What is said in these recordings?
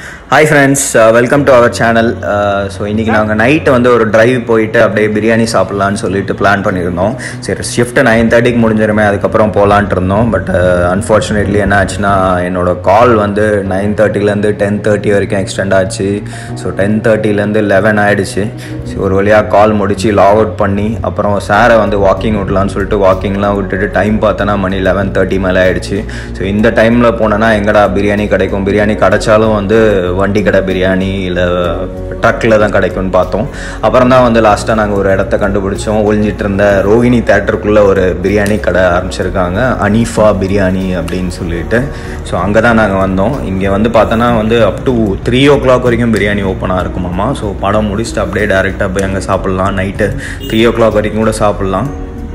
hi friends welcome to our channel so இன்றைக்கி நாங்கள் night வந்து ஒரு டிரைவ் போயிட்டு அப்படியே பிரியாணி சாப்பிட்லான்னு சொல்லிட்டு பிளான் பண்ணியிருந்தோம் சரி ஷிஃப்ட் நைன் தேர்ட்டிக்கு முடிஞ்சிருமே அதுக்கப்புறம் போகலான்ட்டு இருந்தோம் பட் அன்ஃபார்ச்சுனேட்லி என்ன ஆச்சுன்னா என்னோட கால் வந்து நைன் தேர்ட்டிலேருந்து டென் தேர்ட்டி வரைக்கும் எக்ஸ்டெண்ட் ஆச்சு ஸோ டென் தேர்ட்டிலேருந்து லெவன் ஆகிடுச்சு ஸோ ஒரு வழியாக கால் முடிச்சு லாக் அவுட் பண்ணி அப்புறம் சாரை வந்து வாக்கிங் விடலான்னு சொல்லிட்டு வாக்கிங்லாம் விட்டுட்டு டைம் பார்த்தோன்னா மணி லெவன் தேர்ட்டி மேலே ஆயிடுச்சு ஸோ இந்த டைமில் போனோன்னா எங்கடா பிரியாணி கிடைக்கும் பிரியாணி கிடைச்சாலும் வந்து வண்டி கடை பிரியாணி இல்லை ட்ரக்கில் தான் கிடைக்கும்னு பார்த்தோம் அப்புறம் தான் வந்து லாஸ்ட்டாக நாங்கள் ஒரு இடத்த கண்டுபிடிச்சோம் ஒழிஞ்சிட்டு இருந்த ரோஹிணி தேட்டருக்குள்ளே ஒரு பிரியாணி கடை ஆரம்பிச்சிருக்காங்க அனீஃபா பிரியாணி அப்படின்னு சொல்லிட்டு ஸோ அங்கே தான் நாங்கள் வந்தோம் இங்கே வந்து பார்த்தோன்னா வந்து up to three o'clock வரைக்கும் பிரியாணி ஓப்பனாக இருக்குமாம்மா ஸோ படம் முடிச்சுட்டு அப்படியே டேரெக்டாக போய் அங்கே சாப்பிட்லாம் நைட்டு த்ரீ ஓ கிளாக் வரைக்கும் கூட சாப்பிட்லாம்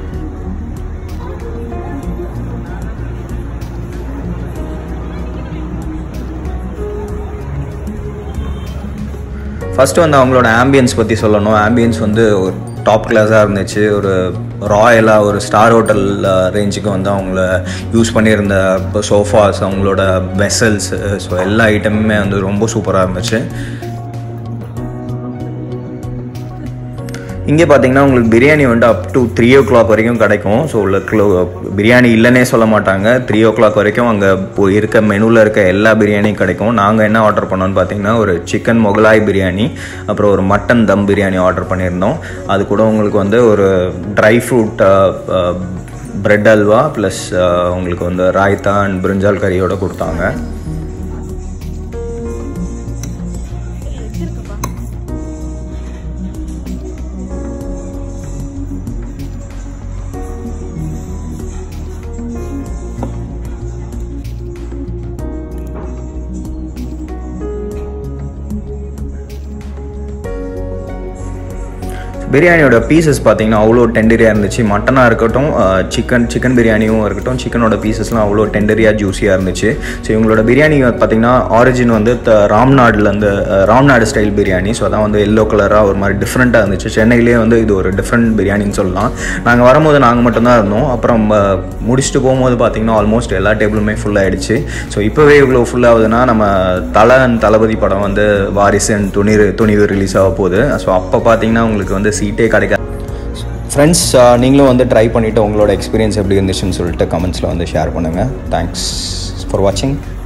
ஃபஸ்ட்டு வந்து அவங்களோட ஆம்பியன்ஸ் பற்றி சொல்லணும் ஆம்பியன்ஸ் வந்து ஒரு டாப் கிளாஸாக இருந்துச்சு ஒரு ராயலாக ஒரு ஸ்டார் ஹோட்டல் ரேஞ்சுக்கு வந்து அவங்கள யூஸ் பண்ணியிருந்த இப்போ சோஃபாஸ் அவங்களோட வெசல்ஸ் ஸோ எல்லா ஐட்டமுமே வந்து ரொம்ப சூப்பராக இருந்துச்சு இங்கே பார்த்தீங்கன்னா உங்களுக்கு பிரியாணி வந்து up to three o'clock வரைக்கும் கிடைக்கும் ஸோ உள்ள கிலோ பிரியாணி இல்லைன்னே சொல்ல மாட்டாங்க த்ரீ ஓ கிளாக் வரைக்கும் அங்கே இருக்க மெனுவில் இருக்க எல்லா பிரியாணியும் கிடைக்கும் நாங்கள் என்ன ஆர்டர் பண்ணோம்னு பார்த்தீங்கன்னா ஒரு சிக்கன் மொகலாய் பிரியாணி அப்புறம் ஒரு மட்டன் தம் பிரியாணி ஆர்டர் பண்ணியிருந்தோம் அது கூட உங்களுக்கு வந்து ஒரு ட்ரை ஃப்ரூட் பிரெட் அல்வா ப்ளஸ் உங்களுக்கு வந்து ராய்த்தா அண்ட் பிரிஞ்சால் கறியோட கொடுத்தாங்க பிரியாணியோட பீசஸ் பார்த்தீங்கன்னா அவ்வளோ டெண்டரியாக இருந்துச்சு மட்டனாக இருக்கட்டும் சிக்கன் சிக்கன் பிரியாணியும் இருக்கட்டும் சிக்கனோட பீசஸ்லாம் அவ்வளோ டெண்டரியாக ஜூஸியாக இருந்துச்சு ஸோ இவங்களோட பிரியாணி பார்த்தீங்கன்னா ஆரிஜின் வந்து த ராம்நாடுலேருந்து ராம்நாடு ஸ்டைல் பிரியாணி ஸோ அதான் வந்து எல்லோ கலராக ஒரு மாதிரி டிஃப்ரெண்ட்டாக இருந்துச்சு சென்னையிலேயே வந்து இது ஒரு டிஃப்ரெண்ட் பிரியாணின்னு சொல்லலாம் நாங்கள் வரும்போது நாங்கள் மட்டும்தான் இருந்தோம் அப்புறம் முடிச்சுட்டு போகும்போது பார்த்தீங்கன்னா ஆல்மோஸ்ட் எல்லா டேபிளுமே ஃபுல் ஆகிடுச்சு ஸோ இப்போவே இவ்வளோ ஃபுல் ஆகுதுன்னா நம்ம தலை அண்ட் தளபதி படம் வந்து வாரிசு அண்ட் துணிவு துணிவு ரிலீஸ் ஆக போகுது ஸோ அப்போ பார்த்தீங்கன்னா உங்களுக்கு வந்து சீட்டே கிடைக்காது ஃப்ரெண்ட்ஸ் நீங்களும் வந்து ட்ரை பண்ணிவிட்டு உங்களோட எக்ஸ்பீரியன்ஸ் எப்படி இருந்துச்சுன்னு சொல்லிட்டு கமெண்ட்ஸில் வந்து ஷேர் பண்ணுங்கள் தேங்க்ஸ் ஃபார் வாட்சிங்